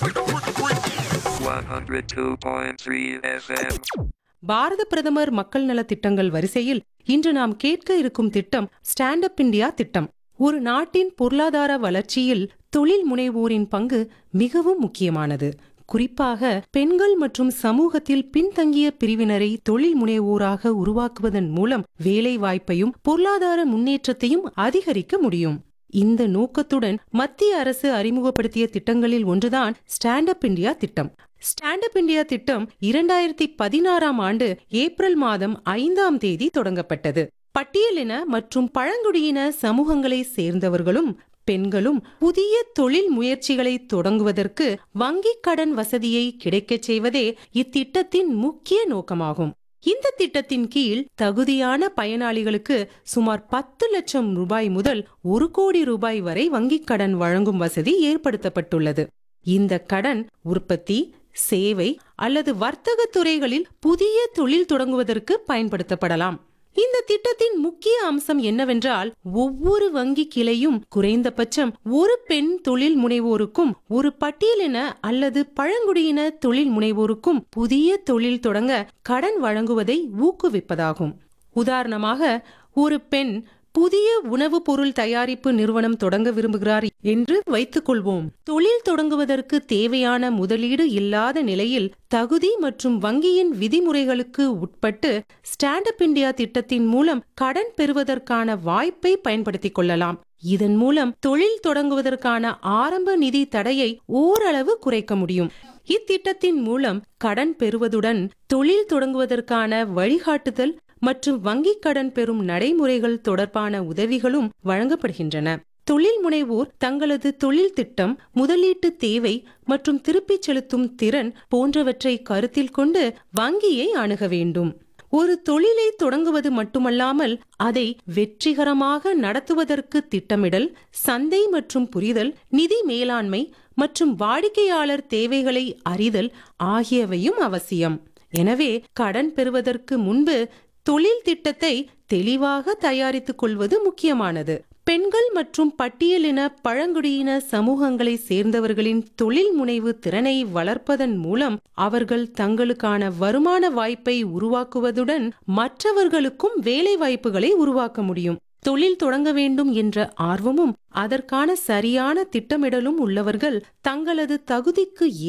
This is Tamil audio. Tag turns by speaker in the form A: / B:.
A: 102.3 FM.
B: பாரத பிரதமர் மக்கள் நலத் திட்டங்கள் வரிசையில் இன்று நாம் கேட்க இருக்கும் திட்டம் ஸ்டாண்ட் அப் இந்தியா திட்டம் ஒரு நாட்டின் பொருளாதார வளர்ச்சியில் தொழில் முனைவோரின் பங்கு மிகவும் முக்கியமானது குறிப்பாக பெண்கள் மற்றும் சமூகத்தில் பின்தங்கிய பிரிவினரை தொழில் முனைவோராக உருவாக்குவதன் மூலம் வேலை வாய்ப்பையும் பொருளாதார முன்னேற்றத்தையும் அதிகரிக்க முடியும் இந்த நோக்கத்துடன் மத்திய அரசு அறிமுகப்படுத்திய திட்டங்களில் ஒன்றுதான் ஸ்டாண்ட் அப் இந்தியா திட்டம் ஸ்டாண்ட் அப் இந்தியா திட்டம் இரண்டாயிரத்தி பதினாறாம் ஆண்டு ஏப்ரல் மாதம் ஐந்தாம் தேதி தொடங்கப்பட்டது பட்டியலின மற்றும் பழங்குடியின சமூகங்களை சேர்ந்தவர்களும் பெண்களும் புதிய தொழில் முயற்சிகளை தொடங்குவதற்கு வங்கிக் கடன் வசதியை கிடைக்கச் செய்வதே இத்திட்டத்தின் முக்கிய நோக்கமாகும் இந்த திட்டத்தின் கீழ் தகுதியான பயனாளிகளுக்கு சுமார் பத்து லட்சம் ரூபாய் முதல் ஒரு கோடி ரூபாய் வரை வங்கிக் கடன் வழங்கும் வசதி ஏற்படுத்தப்பட்டுள்ளது இந்த கடன் உற்பத்தி சேவை அல்லது வர்த்தக துறைகளில் புதிய தொழில் தொடங்குவதற்கு பயன்படுத்தப்படலாம் இந்த திட்டத்தின் முக்கிய அம்சம் என்னவென்றால் ஒவ்வொரு வங்கி கிளையும் குறைந்தபட்சம் ஒரு பெண் தொழில் முனைவோருக்கும் ஒரு பட்டியலின அல்லது பழங்குடியின தொழில் முனைவோருக்கும் புதிய தொழில் தொடங்க கடன் வழங்குவதை ஊக்குவிப்பதாகும் உதாரணமாக ஒரு பெண் புதிய உணவுப் பொருள் தயாரிப்பு நிறுவனம் தொடங்க விரும்புகிறார் என்று வைத்துக் கொள்வோம் தொழில் தொடங்குவதற்கு தேவையான முதலீடு இல்லாத நிலையில் தகுதி மற்றும் வங்கியின் விதிமுறைகளுக்கு உட்பட்டு ஸ்டாண்ட் அப் இந்தியா திட்டத்தின் மூலம் கடன் பெறுவதற்கான வாய்ப்பை பயன்படுத்திக் கொள்ளலாம் இதன் மூலம் தொழில் தொடங்குவதற்கான ஆரம்ப நிதி தடையை ஓரளவு குறைக்க முடியும் இத்திட்டத்தின் மூலம் கடன் பெறுவதுடன் தொழில் தொடங்குவதற்கான வழிகாட்டுதல் மற்றும் வங்கிக் கடன் பெறும் நடைமுறைகள் தொடர்பான உதவிகளும் வழங்கப்படுகின்றன தொழில் முனைவோர் தங்களது தொழில் திட்டம் முதலீட்டு தேவை மற்றும் திருப்பிச் செலுத்தும் திறன் போன்றவற்றை கருத்தில் கொண்டு வங்கியை அணுக வேண்டும் ஒரு தொழிலை தொடங்குவது மட்டுமல்லாமல் அதை வெற்றிகரமாக நடத்துவதற்கு திட்டமிடல் சந்தை மற்றும் புரிதல் நிதி மேலாண்மை மற்றும் வாடிக்கையாளர் தேவைகளை அறிதல் ஆகியவையும் அவசியம் எனவே கடன் பெறுவதற்கு முன்பு தொழில் திட்டத்தை தெளிவாக தயாரித்துக் கொள்வது முக்கியமானது பெண்கள் மற்றும் பட்டியலின பழங்குடியின சமூகங்களை சேர்ந்தவர்களின் தொழில் முனைவு திறனை வளர்ப்பதன் மூலம் அவர்கள் தங்களுக்கான வருமான வாய்ப்பை உருவாக்குவதுடன் மற்றவர்களுக்கும் வேலை வாய்ப்புகளை உருவாக்க முடியும் தொழில் தொடங்க வேண்டும் என்ற ஆர்வமும் அதற்கான சரியான திட்டமிடலும் உள்ளவர்கள் தங்களது தகுதிக்கு